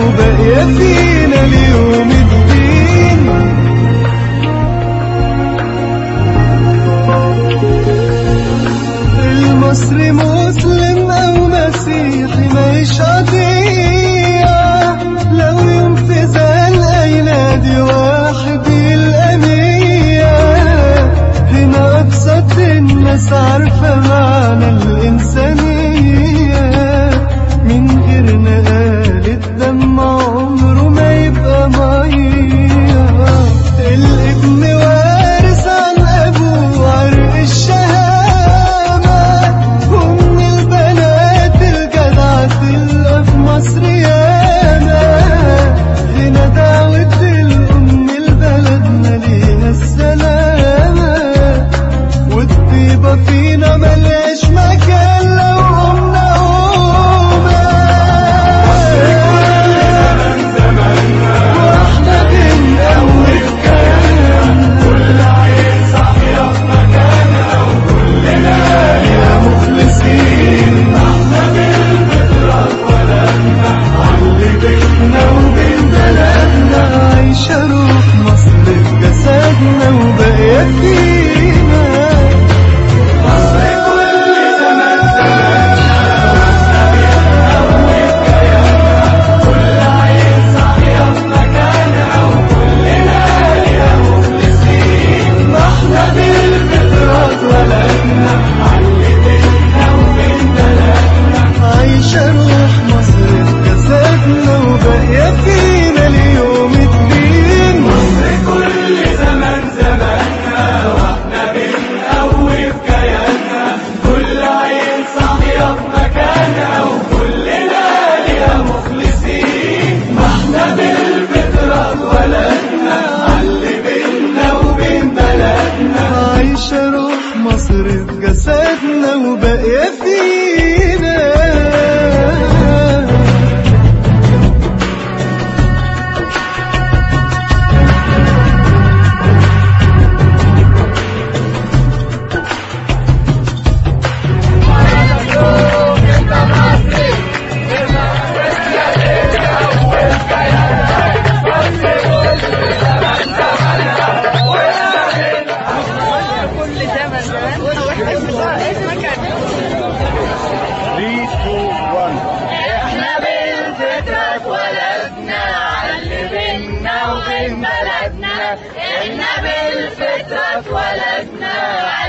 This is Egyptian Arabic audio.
وباقية فينا ليوم الدين المصري مسلم أو مسيحي ماهيش قضية لو يوم في زنقة ينادي واحد يلقى مية هنا أبسط الناس عارفة معنى الإنسانية من غير نقال الدم عمره ما يبقى مية الابن وارث عن أبوه عرق الشهامة ومن البنات الجدعة تلقى في مصر ياما هنا دعوة الأم لبلدنا ليها السلامة والطيبة فينا ملهاش مكان لو قمنا قومة واحنا بنقوي كياننا كل عين صاحية في مكانها وكلنا يا مخلصين احنا بالفطرة اتولدنا علي بيتنا وبين بلدنا عايشة روح مصر في جسدنا وباقية فينا مصر كل زمان ما احنا بالفطرة اتولدنا علي بيتنا وبين بلدنا عايشة روح مصر في جسدنا وباقية فينا ليوم الدين مصر كل زمان زماننا واحنا بنقوي في كياننا كل عين صاحية في مكانها وكلنا ليها مخلصين ما احنا بالفطرة اتولدنا علي بينا وبين بلدنا عايشة روح مصر في جسدنا وباقية فينا كل زمن زمان واحنا في مكان احنا بالفطرة اتولدنا علي بينا وبين بلدنا احنا بالفطرة اتولدنا